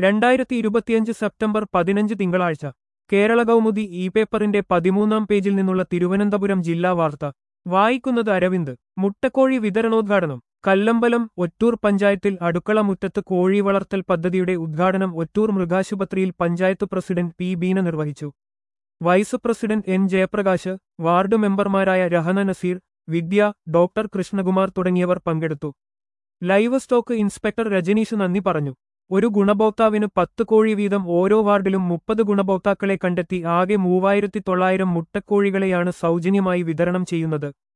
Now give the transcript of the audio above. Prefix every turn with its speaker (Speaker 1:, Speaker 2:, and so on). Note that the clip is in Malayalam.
Speaker 1: രണ്ടായിരത്തി ഇരുപത്തിയഞ്ച് സെപ്റ്റംബർ പതിനഞ്ച് തിങ്കളാഴ്ച കേരള കൗമുദി ഇ പേപ്പറിന്റെ പതിമൂന്നാം പേജിൽ നിന്നുള്ള തിരുവനന്തപുരം ജില്ലാ വാർത്ത വായിക്കുന്നത് അരവിന്ദ് മുട്ടക്കോഴി വിതരണോദ്ഘാടനം കല്ലമ്പലം ഒറ്റൂർ പഞ്ചായത്തിൽ അടുക്കള മുറ്റത്ത് കോഴി വളർത്തൽ പദ്ധതിയുടെ ഉദ്ഘാടനം ഒറ്റൂർ മൃഗാശുപത്രിയിൽ പഞ്ചായത്ത് പ്രസിഡന്റ് പി ബീന നിർവഹിച്ചു vice president N Jayaprakash ward മെമ്പർമാരായ രഹന നസീർ വിദ്യ ഡോക്ടർ കൃഷ്ണകുമാർ തുടങ്ങിയവർ പങ്കെടുത്തു ലൈവ് സ്റ്റോക്ക് ഇൻസ്പെക്ടർ രജനീഷ് നന്ദി പറഞ്ഞു ഒരു ഗുണഭോക്താവിന് പത്ത് കോഴി വീതം ഓരോ വാർഡിലും മുപ്പത് ഗുണഭോക്താക്കളെ കണ്ടെത്തി ആകെ മൂവായിരത്തി തൊള്ളായിരം മുട്ടക്കോഴികളെയാണ് സൗജന്യമായി വിതരണം ചെയ്യുന്നത്